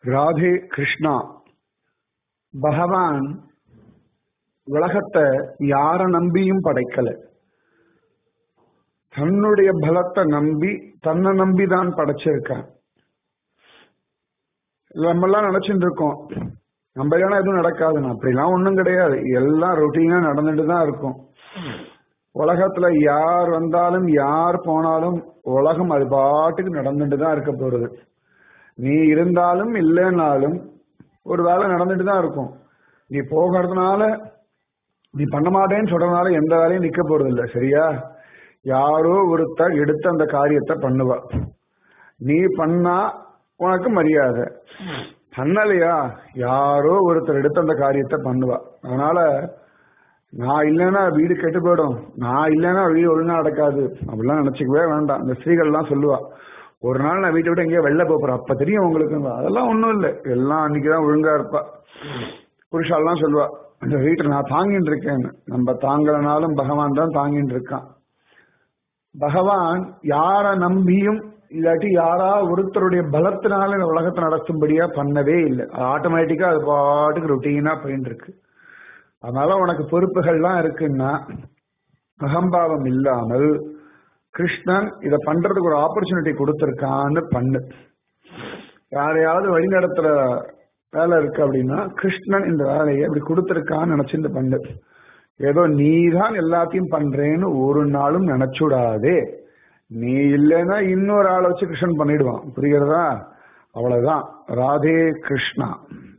ராதே கிருஷ்ணா பகவான் உலகத்தை யார நம்பியும் படைக்கல தன்னுடைய பலத்தை நம்பி தன்னை நம்பி தான் படைச்சிருக்கான் நம்ம எல்லாம் நினைச்சிட்டு இருக்கோம் நம்ம இல்லைன்னா எதுவும் நடக்காதுன்னு அப்படிலாம் ஒண்ணும் கிடையாது எல்லாம் ரொட்டீனா நடந்துட்டு தான் இருக்கும் உலகத்துல யார் வந்தாலும் யார் போனாலும் உலகம் அது பாட்டுக்கு நடந்துட்டு தான் இருக்க போறது நீ இருந்தாலும் இல்லைன்னாலும் ஒரு வேலை நடந்துட்டு தான் இருக்கும் நீ போகிறதுனால நீ பண்ண மாட்டேன்னு சொல்றதுனால எந்த வேலையும் நிக்க போறது இல்லை சரியா யாரோ ஒருத்தர் எடுத்து அந்த காரியத்தை பண்ணுவா நீ பண்ணா உனக்கு மரியாதை பண்ணலையா யாரோ ஒருத்தர் எடுத்து அந்த காரியத்தை பண்ணுவா அதனால நான் இல்லைன்னா வீடு கெட்டு போயிடும் நான் இல்லைன்னா வீடு ஒழுங்கா நடக்காது அப்படிலாம் நினைச்சுக்கவே வேண்டாம் இந்த ஸ்திரீகள்லாம் சொல்லுவா ஒரு நாள் நான் வீட்டை விட்டு எங்கேயோ வெளில போறேன் அப்ப தெரியும் உங்களுக்கு அதெல்லாம் ஒண்ணும் இல்லை எல்லாம் அன்னைக்குதான் ஒழுங்கா இருப்பா புருஷாலாம் சொல்லுவா இந்த வீட்டை நான் தாங்கிட்டு இருக்கேன்னு நம்ம தாங்கலனாலும் பகவான் தான் தாங்கிட்டு இருக்கான் பகவான் யார நம்பியும் இல்லாட்டி யாரா ஒருத்தருடைய பலத்தினால இந்த உலகத்தை நடத்தும்படியா பண்ணவே இல்லை அது ஆட்டோமேட்டிக்கா அது பாட்டுக்கு ரொட்டீனா போயிட்டு இருக்கு அதனால உனக்கு பொறுப்புகள்லாம் இருக்குன்னா அகம்பாவம் இல்லாமல் கிருஷ்ணன் இதை பண்றதுக்கு ஒரு ஆப்பர்ச்சுனிட்டி கொடுத்துருக்கான்னு பண்ணு யாரையாவது வழி நடத்துற வேலை இருக்கு அப்படின்னா கிருஷ்ணன் இந்த வேலையை இப்படி கொடுத்துருக்கான்னு நினைச்சிட்டு பண்ணு ஏதோ நீ தான் எல்லாத்தையும் பண்றேன்னு ஒரு நாளும் நினைச்சுடாதே நீ இல்லைன்னா இன்னொரு ஆளை வச்சு கிருஷ்ணன் பண்ணிடுவான் புரிகிறதா அவ்வளவுதான் ராதே கிருஷ்ணா